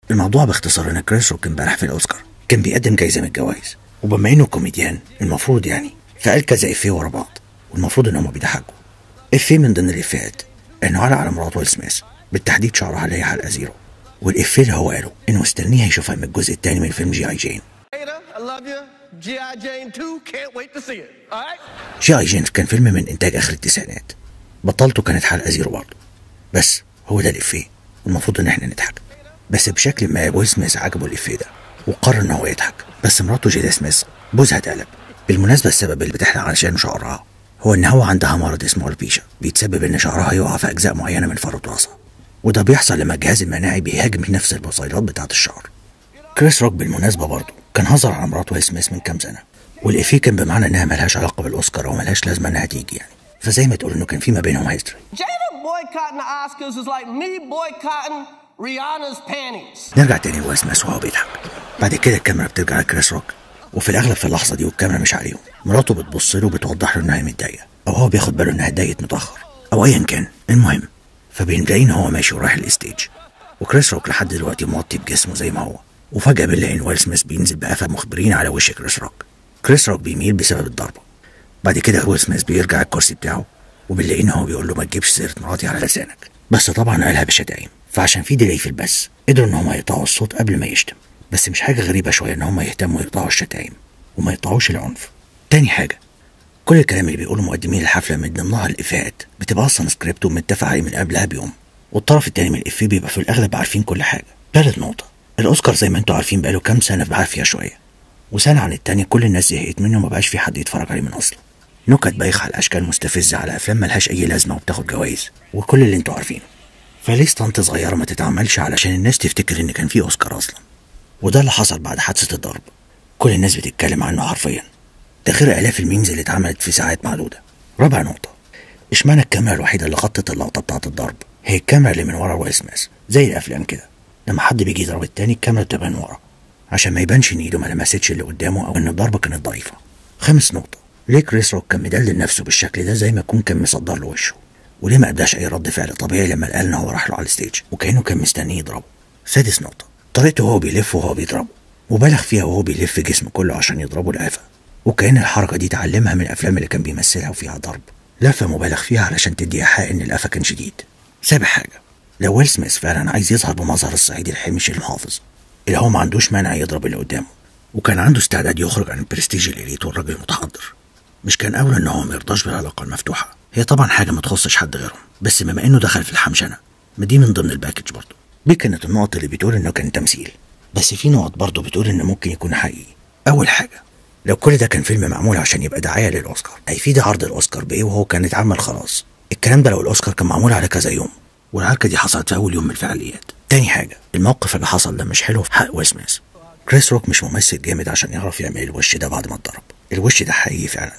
الموضوع باختصار ان كريس روك امبارح في الاوسكار كان بيقدم جايزه من الجوائز وبما انه كوميديان المفروض يعني فقال كذا افيه ورا بعض والمفروض ان هم بيضحكوا افيه من ضمن الافيهات انه على على مرات ويل سميث بالتحديد شعرها اللي هي حلقه زيرو والافيه اللي هو قاله انه مستنيها يشوفها من الجزء الثاني من فيلم جي اي جين Ada, I love you. G.I. Jane 2, can't wait to see it. All right? جي اي جين كان فيلم من انتاج اخر التسعينات بطلته كانت حلقه زيرو برضه بس هو ده الافيه والمفروض ان احنا نضحك بس بشكل ما ويل سميث عجبه الافيه ده وقرر ان هو يضحك بس مراته جيدا سميث جوزها اتقلب بالمناسبه السبب اللي بتحلق علشان شعرها هو ان هو عندها مرض اسمه البيشا بيتسبب ان شعرها يقع في اجزاء معينه من فروه راسها وده بيحصل لما الجهاز المناعي بيهاجم نفس البصيلات بتاعه الشعر كريس روك بالمناسبة برضه كان هزر على مراته ويل سميث من كام سنة والإفيه كان بمعنى إنها ملهاش علاقة بالأوسكار أو ملهاش لازمة إنها تيجي يعني فزي ما تقول إنه كان في ما بينهم هيستوري Jada boycotting the Oscars is like me boycotting Rihanna's panties. نرجع تاني لويل سميث وهو بيضحك بعد كده الكاميرا بترجع لكريس روك وفي الأغلب في اللحظة دي والكاميرا مش عليهم مراته بتبص له وبتوضح له إنها متضايقة أو هو بياخد باله إنها اتضايقت متأخر أو أيا كان المهم فبنلاقيه إن هو ماشي ورايح الستيج وكريس روك لحد دلوقتي موطي بجسمه زي ما هو وفجأة بنلاقي إن ويل سميث بينزل بقفا مخبرين على وش كريس روك كريس روك بيميل بسبب الضربة بعد كده ويل سميث بيرجع الكرسي بتاعه وبنلاقيه إن هو بيقول له ما تجيبش سيرة مراتي على لسانك بس طبعا قالها بشتايم فعشان في ديلي في البث قدروا إن هم يقطعوا الصوت قبل ما يشتم بس مش حاجة غريبة شوية إن هم يهتموا يقطعوا الشتايم وما يقطعوش العنف تاني حاجة كل الكلام اللي بيقوله مقدمين الحفلة من ضمنها الإفيهات بتبقى أصلا سكريبت ومتفق عليه من قبلها بيوم والطرف التاني من الإفيه بيبقى في الأغلب عارفين كل حاجة تالت نقطة الأوسكار زي ما انتوا عارفين بقاله كام سنة بعافية شوية وسنة عن التانية كل الناس زهقت منه ومبقاش في حد يتفرج عليه من أصله نكت بايخة على أشكال مستفزة على أفلام ملهاش أي لازمة وبتاخد جوايز وكل اللي انتوا عارفينه فليه ستانت صغيرة ما تتعملش علشان الناس تفتكر إن كان في أوسكار أصلا وده اللي حصل بعد حادثة الضرب كل الناس بتتكلم عنه حرفيا ده غير آلاف الميمز اللي اتعملت في ساعات معدودة رابع نقطة اشمعنى الكاميرا الوحيدة اللي غطت اللقطة بتاعة الضرب هي الكاميرا اللي من ورا ويل سميث زي الأفلام كده لما حد بيجي يضرب التاني الكاميرا بتبقى من ورا عشان ما يبانش إن إيده ما لمستش اللي قدامه أو إن الضربة كانت ضعيفة خامس نقطة ليه كريس روك كان مدلل نفسه بالشكل ده زي ما يكون كان مصدر له وشه وليه ما اداش اي رد فعل طبيعي لما قال ان هو راح له على الستيج وكانه كان مستنيه يضربه سادس نقطة طريقته وهو بيلف وهو بيضربه مبالغ فيها وهو بيلف جسمه كله عشان يضربه القفا وكأن الحركة دي اتعلمها من الأفلام اللي كان بيمثلها وفيها ضرب لفة مبالغ فيها علشان تدي إيحاء إن القفا كان شديد سابع حاجة لو ويل سميث فعلا عايز يظهر بمظهر الصعيدي الحمش المحافظ اللي هو ما عندوش مانع يضرب اللي قدامه وكان عنده استعداد يخرج عن البرستيج الإليت والراجل المتحضر مش كان أولى إن هو ما يرضاش بالعلاقة المفتوحة هي طبعا حاجة ما تخصش حد غيرهم بس بما إنه دخل في الحمشنة ما دي من ضمن الباكج برضه دي كانت النقط اللي بتقول إنه كان تمثيل بس في نقط برضه بتقول إنه ممكن يكون حقيقي أول حاجة لو كل ده كان فيلم معمول عشان يبقى دعاية للأوسكار هيفيد عرض الأوسكار بإيه وهو كان اتعمل خلاص الكلام ده لو الأوسكار كان معمول على كذا يوم والعركة دي حصلت في أول يوم من الفعاليات تاني حاجة الموقف اللي حصل ده مش حلو في حق ويل سميث كريس روك مش ممثل جامد عشان يعرف يعمل الوش ده بعد ما اتضرب الوش ده حقيقي فعلا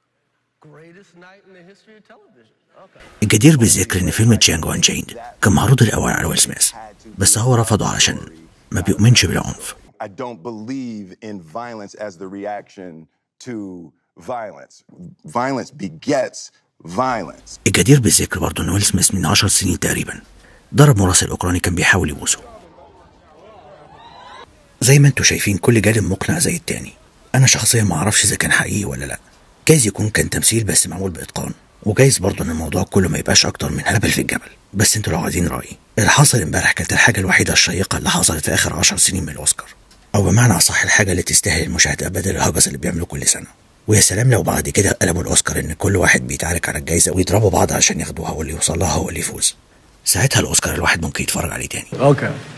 Greatest night in the history of television. Okay. الجدير بالذكر ان فيلم جانجو انجيند كان معروض الاول على ويل سميث بس هو رفضه علشان ما بيؤمنش بالعنف I don't believe in violence as the reaction to violence. Violence begets violence. الجدير بالذكر برضه ان ويل سميث من عشر سنين تقريبا ضرب مراسل اوكراني كان بيحاول يبوسه زي ما انتوا شايفين كل جانب مقنع زي التاني انا شخصيا ما اعرفش اذا كان حقيقي ولا لا جايز يكون كان تمثيل بس معمول باتقان وجايز برضه ان الموضوع كله ما يبقاش اكتر من هبل في الجبل بس انتوا لو عايزين رايي اللي حصل امبارح كانت الحاجه الوحيده الشيقه اللي حصلت في اخر عشر سنين من الاوسكار او بمعنى اصح الحاجه اللي تستاهل المشاهده بدل الهجس اللي بيعملوه كل سنه ويا سلام لو بعد كده قلبوا الاوسكار ان كل واحد بيتعارك على الجايزه ويضربوا بعض عشان ياخدوها واللي يوصل لها هو اللي يفوز ساعتها الاوسكار الواحد ممكن يتفرج عليه تاني Okay.